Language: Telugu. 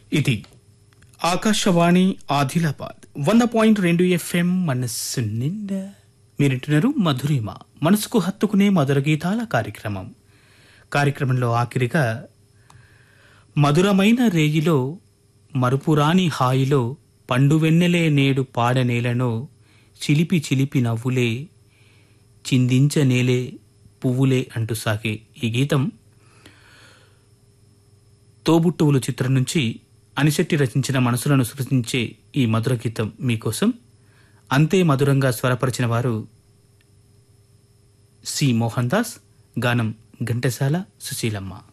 ఇది ఆకాశవాణి ఆదిలాబాద్ వంద పాయింట్ రెండు ఎఫ్ఎం మనస్సు నిండా మీరింటున్నారు మధురిమ మనసుకు హత్తుకునే మధుర గీతాల కార్యక్రమం కార్యక్రమంలో ఆఖరిగా మధురమైన రేయిలో మరుపురాని హాయిలో పండు వెన్నెలే నేడు పాడనేలను చిలిపి చిలిపి నవ్వులే చిందించనేలే పువ్వులే అంటూ సాగే ఈ గీతం తోబుట్టువులు చిత్రం నుంచి అనిశెట్టి రచించిన మనసులను సృష్టించే ఈ మధుర గీతం మీకోసం అంతే మధురంగా స్వరపరిచిన వారు సి మోహన్ దాస్ గానం ఘంటసాల సుశీలమ్మ